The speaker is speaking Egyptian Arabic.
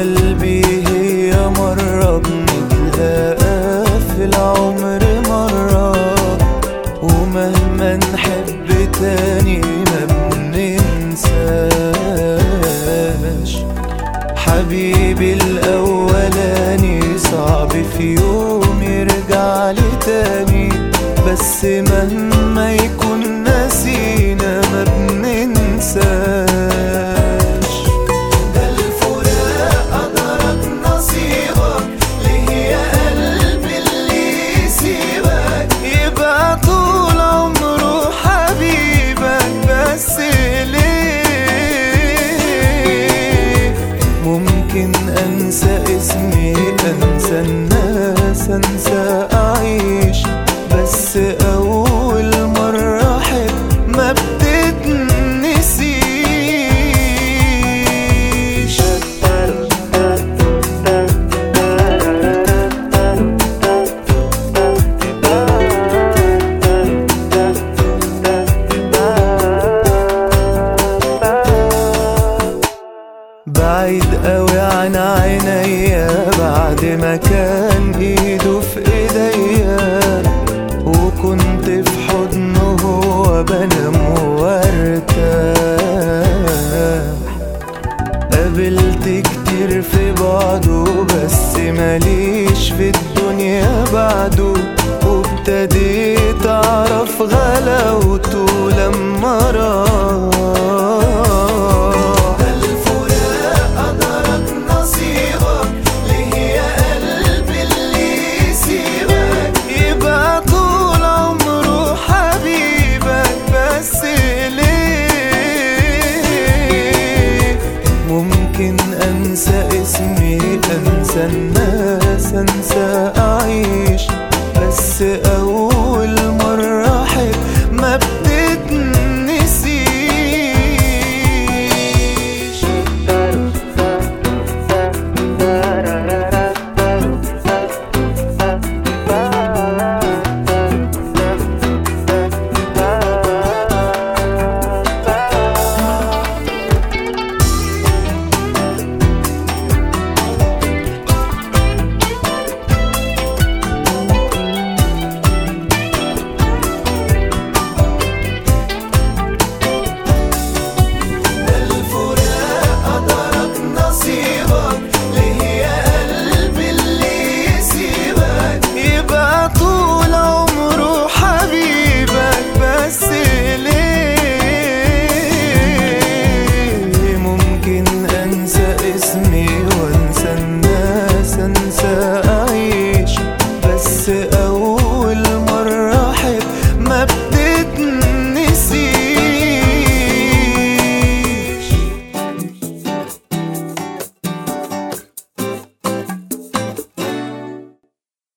قلبي هي مرة بنتلاقى في العمر مرة ومهما نحب تاني ما بننساش حبيبي الأولاني صعب في يوم يرجع لي تاني بس مهما يكون نسينا ما بننساش ده الفراق قدرك نصيبك ليه يا قلبي اللي يسيبك يبقى طول عمره حبيبك بس ليه ممكن انسى اسمي انسى الناس انسى اعيش بس اول مرة احب ما بتتنسيش بعيد قوي عن عينيا بعد ما كان ايده في ايديا وكنت في حضنه هو بنام وارتاح قابلت كتير في بعضه بس ماليش في الدنيا بعده وابتديت اعرف غلاوته لما راح الفراق قدرك نصيبك ليه يا قلبي اللي يسيبك يبقى طول عمره حبيبك بس ليه ممكن انسى اسمي انسى الناس انسى اعيش بس اول